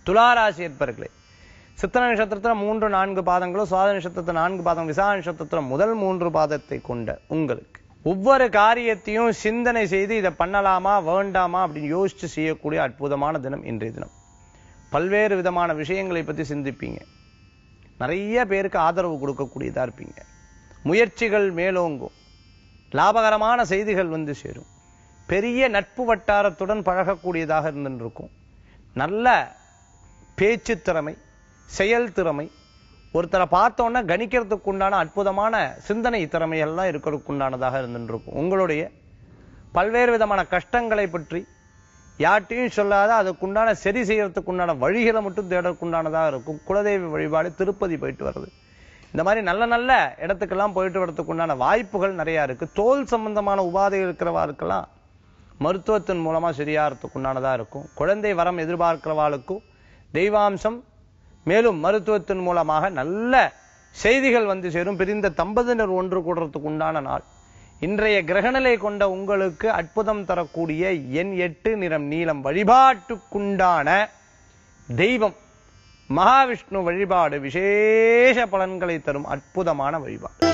துளாராசி என்பர்களே சித்திர நட்சத்திரத்துல மூன்று நான்கு பாதங்களும் சுவாத நட்சத்திரத்துல நான்கு பாதம் விசா நட்சத்திரத்துல முதல் மூன்று பாதத்தை கொண்ட உங்களுக்கு ஒவ்வொரு காரியத்தையும் சிந்தனை செய்து இதை பண்ணலாமா வேண்டாமா அப்படின்னு யோசிச்சு செய்யக்கூடிய அற்புதமான தினம் இன்றைய தினம் பல்வேறு விதமான விஷயங்களை பத்தி சிந்திப்பீங்க நிறைய பேருக்கு ஆதரவு கொடுக்கக்கூடியதா இருப்பீங்க முயற்சிகள் மேலோங்கும் லாபகரமான செய்திகள் வந்து சேரும் பெரிய நட்பு வட்டாரத்துடன் பழகக்கூடியதாக இருந்துருக்கும் நல்ல பேச்சு திறமை செயல் திறமை ஒருத்தரை பார்த்தோன்னா கணிக்கிறதுக்கு உண்டான அற்புதமான சிந்தனை திறமையெல்லாம் இருக்கிறதுக்கு உண்டானதாக இருந்துருக்கும் உங்களுடைய பல்வேறு விதமான கஷ்டங்களை பற்றி யார்ட்டையும் சொல்லாத அதுக்குண்டான சரி செய்யறதுக்கு உண்டான வழிகளை மட்டும் தேடறதுக்குண்டானதாக இருக்கும் குலதெய்வ வழிபாடு திருப்பதி போயிட்டு வர்றது இந்த மாதிரி நல்ல நல்ல இடத்துக்கெல்லாம் போயிட்டு வர்றதுக்கு உண்டான வாய்ப்புகள் நிறைய இருக்கு தோல் சம்பந்தமான உபாதைகள் இருக்கிறவாருக்கெல்லாம் மருத்துவத்தின் மூலமா சரியாகிறதுக்கு உண்டானதா இருக்கும் குழந்தை வரம் எதிர்பார்க்கிறவாளுக்கும் தெய்வாம்சம் மேலும் மருத்துவத்தின் மூலமாக நல்ல செய்திகள் வந்து சேரும் பிரிந்த தம்பதியினர் ஒன்று கூடுறதுக்கு உண்டான நாள் இன்றைய கிரகநிலை கொண்ட உங்களுக்கு அற்புதம் தரக்கூடிய எண் எட்டு நிறம் நீலம் வழிபாட்டுக்குண்டான தெய்வம் மகாவிஷ்ணு வழிபாடு விசேஷ பலன்களை தரும் அற்புதமான வழிபாடு